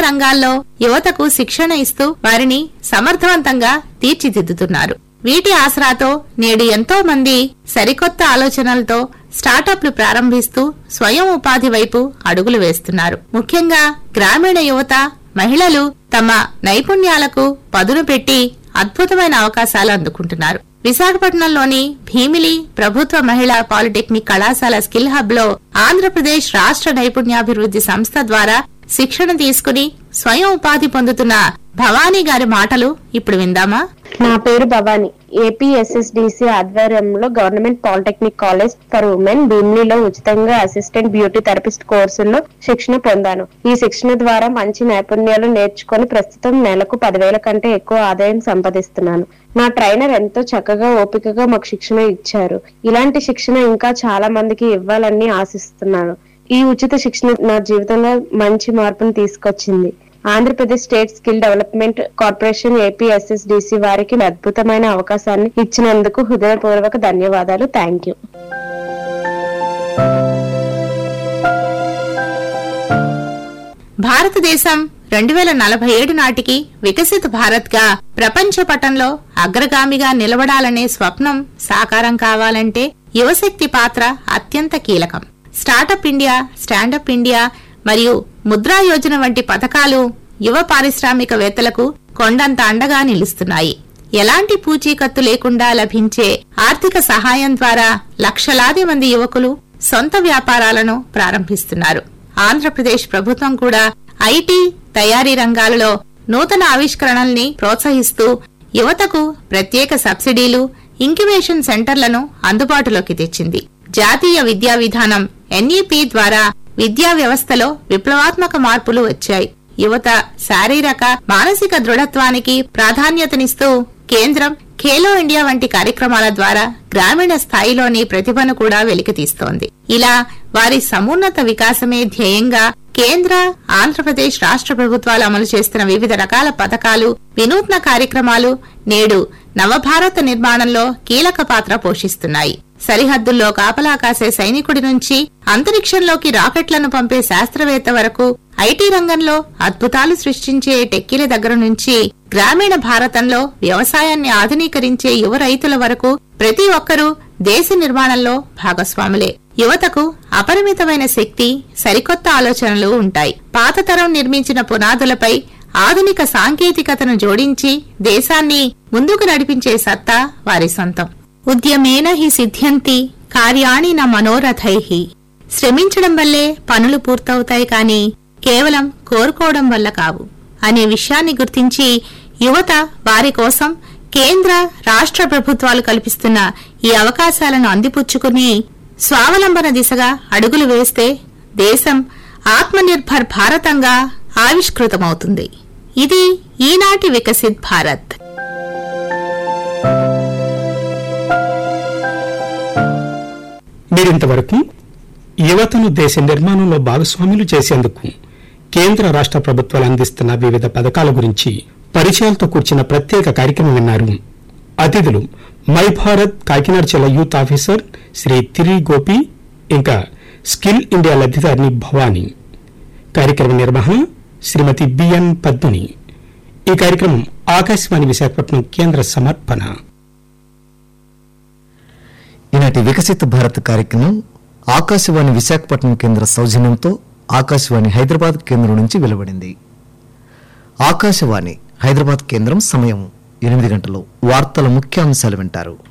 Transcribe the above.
రంగాల్లో యువతకు శిక్షణ ఇస్తూ వారిని సమర్థవంతంగా తీర్చిదిద్దుతున్నారు వీటి ఆసరాతో నేడు ఎంతో మంది సరికొత్త ఆలోచనలతో స్టార్టప్లు ప్రారంభిస్తూ స్వయం ఉపాధి వైపు అడుగులు వేస్తున్నారు ముఖ్యంగా గ్రామీణ యువత మహిళలు తమ నైపుణ్యాలకు పదును పెట్టి అద్భుతమైన అవకాశాలు అందుకుంటున్నారు విశాఖపట్నంలోని భీమిలి ప్రభుత్వ మహిళా పాలిటెక్నిక్ కళాశాల స్కిల్ హబ్ లో ఆంధ్రప్రదేశ్ రాష్ట్ర నైపుణ్యాభివృద్ధి సంస్థ ద్వారా శిక్షణ తీసుకుని స్వయం ఉపాధి పొందుతున్న భవానీ గారి మాటలు ఇప్పుడు విందామా నా పేరు భవాని ఏపీఎస్ఎస్డిసి ఆధ్వర్యంలో government polytechnic college for women భీమ్లీలో ఉచితంగా అసిస్టెంట్ బ్యూటీ థెరపిస్ట్ కోర్సుల్లో శిక్షణ పొందాను ఈ శిక్షణ ద్వారా మంచి నైపుణ్యాలు నేర్చుకొని ప్రస్తుతం నెలకు పదివేల కంటే ఎక్కువ ఆదాయం సంపాదిస్తున్నాను నా ట్రైనర్ ఎంతో చక్కగా ఓపికగా మాకు శిక్షణ ఇచ్చారు ఇలాంటి శిక్షణ ఇంకా చాలా మందికి ఇవ్వాలని ఆశిస్తున్నాను ఈ ఉచిత శిక్షణ నా జీవితంలో మంచి మార్పును తీసుకొచ్చింది Andhra Pradesh state skill development corporation APSSDC వారికి అద్భుతమైన అవకాశాన్ని ఇచ్చినందుకు హృదయపూర్వక ధన్యవాదాలు థ్యాంక్ యూ భారతదేశం రెండు వేల నలభై ఏడు నాటికి వికసిత భారత్ గా ప్రపంచ పటంలో అగ్రగామిగా నిలబడాలనే స్వప్నం సాకారం కావాలంటే యువశక్తి పాత్ర అత్యంత కీలకం స్టార్టప్ ఇండియా స్టాండప్ ఇండియా మరియు ముద్రా యోజన వంటి పథకాలు యువ పారిశ్రామికవేత్తలకు కొండంత అండగా నిలుస్తున్నాయి ఎలాంటి పూచీకత్తు లేకుండా లభించే ఆర్థిక సహాయం ద్వారా లక్షలాది మంది యువకులు సొంత వ్యాపారాలను ప్రారంభిస్తున్నారు ఆంధ్రప్రదేశ్ ప్రభుత్వం కూడా ఐటీ తయారీ రంగాలలో నూతన ఆవిష్కరణల్ని ప్రోత్సహిస్తూ యువతకు ప్రత్యేక సబ్సిడీలు ఇంక్యుబేషన్ సెంటర్లను అందుబాటులోకి తెచ్చింది జాతీయ విద్యా విధానం ఎన్ఈపి ద్వారా విద్యా వ్యవస్థలో విప్లవాత్మక మార్పులు వచ్చాయి యువత శారీరక మానసిక దృఢత్వానికి ప్రాధాన్యతనిస్తూ కేంద్రం ఖేలో ఇండియా వంటి కార్యక్రమాల ద్వారా గ్రామీణ స్థాయిలోని ప్రతిభను కూడా వెలికితీస్తోంది ఇలా వారి సమున్నత వికాసమే ధ్యేయంగా కేంద్ర ఆంధ్రప్రదేశ్ రాష్ట్ర ప్రభుత్వాలు అమలు చేస్తున్న వివిధ రకాల పథకాలు వినూత్న కార్యక్రమాలు నేడు నవభారత నిర్మాణంలో కీలక పాత్ర పోషిస్తున్నాయి సరిహద్దుల్లో కాపలా కాసే సైనికుడి నుంచి అంతరిక్షంలోకి రాకెట్లను పంపే శాస్త్రవేత్త వరకు ఐటీ రంగంలో అద్భుతాలు సృష్టించే టెక్కీల దగ్గర నుంచి గ్రామీణ భారతంలో వ్యవసాయాన్ని ఆధునీకరించే యువ రైతుల వరకు ప్రతి ఒక్కరూ దేశ నిర్మాణంలో భాగస్వాములే యువతకు అపరిమితమైన శక్తి సరికొత్త ఆలోచనలు ఉంటాయి పాత తరం నిర్మించిన పునాదులపై ఆధునిక సాంకేతికతను జోడించి దేశాన్ని ముందుకు నడిపించే సత్తా వారి సొంతం ఉద్యమేన హి సిద్ధ్యంతి కార్యాణి న మనోరథైః శ్రమించడం వల్లే పనులు పూర్తవుతాయి కానీ కేవలం కోరుకోవడం వల్ల కావు అనే విషయాన్ని గుర్తించి యువత వారి కోసం కేంద్ర రాష్ట్ర ప్రభుత్వాలు కల్పిస్తున్న ఈ అవకాశాలను అందిపుచ్చుకుని స్వావలంబన దిశగా అడుగులు వేస్తే దేశం ఆత్మనిర్భర్ భారతంగా ఆవిష్కృతమవుతుంది ఇది ఈనాటి వికసిత్ భారత్ మీరింతవరకు యువతను దేశ నిర్మాణంలో భాగస్వాములు చేసేందుకు కేంద్ర రాష్ట్ర ప్రభుత్వాలు అందిస్తున్న వివిధ పథకాల గురించి పరిచయాలతో కూర్చిన ప్రత్యేక కార్యక్రమం విన్నారు అతిథులు మై భారత్ కాకినాడ జిల్లా యూత్ ఆఫీసర్ శ్రీ తిరి గోపి ఇంకా స్కిల్ ఇండియా లబ్ధిదారిని భవానీ కార్యక్రమ నిర్వహణ శ్రీమతి బిఎన్ పద్మిని ఈ కార్యక్రమం ఆకాశవాణి విశాఖపట్నం కేంద్ర సమర్పణ ఈనాటి వికసిత భారత్ కార్యక్రమం ఆకాశవాణి విశాఖపట్నం కేంద్ర సౌజన్యంతో ఆకాశవాణి హైదరాబాద్ కేంద్రం నుంచి వెలువడింది ఆకాశవాణి హైదరాబాద్ కేంద్రం సమయం ఎనిమిది గంటలు వార్తల ముఖ్యాంశాలు వింటారు